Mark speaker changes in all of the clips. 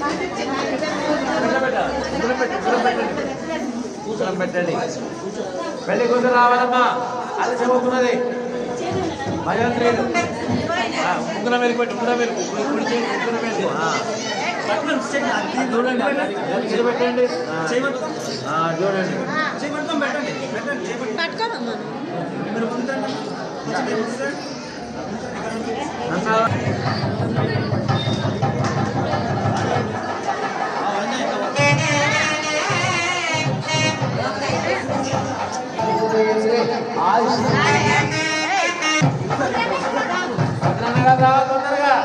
Speaker 1: కూర్చొని పెట్టండి పెళ్లి కూతురు రావాలమ్మా అది చదువుకున్నది భయంత్రీలు ఉంగరం వెళ్ళి పెట్టి ఉంగరం వెళ్ళి కుడి చేయి ఉంగరం వెళ్ళి చూడండి ఇది పెట్టండి ఆ, చూడండి
Speaker 2: పట్టుకోనమ్మా
Speaker 1: తొందరగా రా, తొందరగా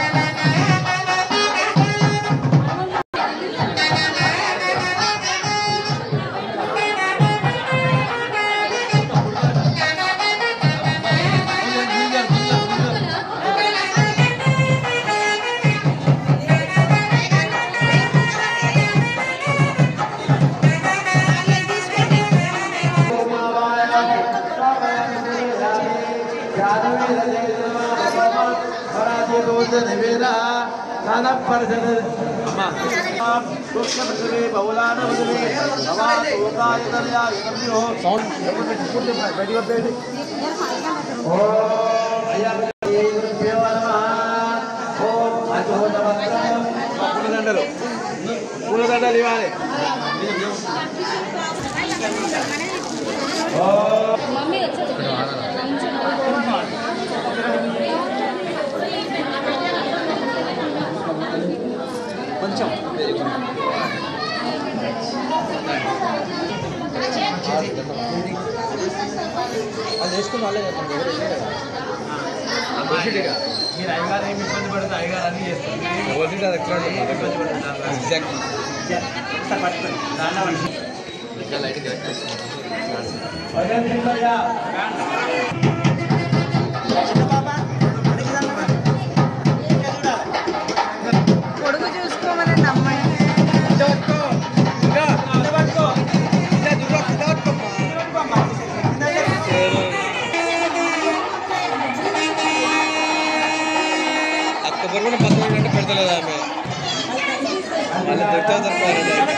Speaker 1: పూలదండలు పూలదండలు ఇవ్వాలి
Speaker 2: మమ్మీ వచ్చేది
Speaker 1: కొంచెం
Speaker 3: అది వేసుకుని వాళ్ళే చెప్పండి ఎవరు వెళ్ళే కదా
Speaker 1: మీరు అయ్యగారు ఏమి ఇబ్బంది పడితే అయ్యగారు అన్ని చేస్తారు
Speaker 3: ఒకటి అది ఎట్లా
Speaker 1: ఇబ్బంది పడుతున్నారు
Speaker 3: ఎగ్జాక్ట్లీ
Speaker 1: దాంట్లో
Speaker 3: ఇంకా లైట్ కరెక్ట్
Speaker 2: కొడుకు చూసుకోమని అమ్మాయి
Speaker 3: అక్క బరువున పక్కన ఉంటే పెడతలేదు ఆమె వాళ్ళు దొరికితే దొరకాలి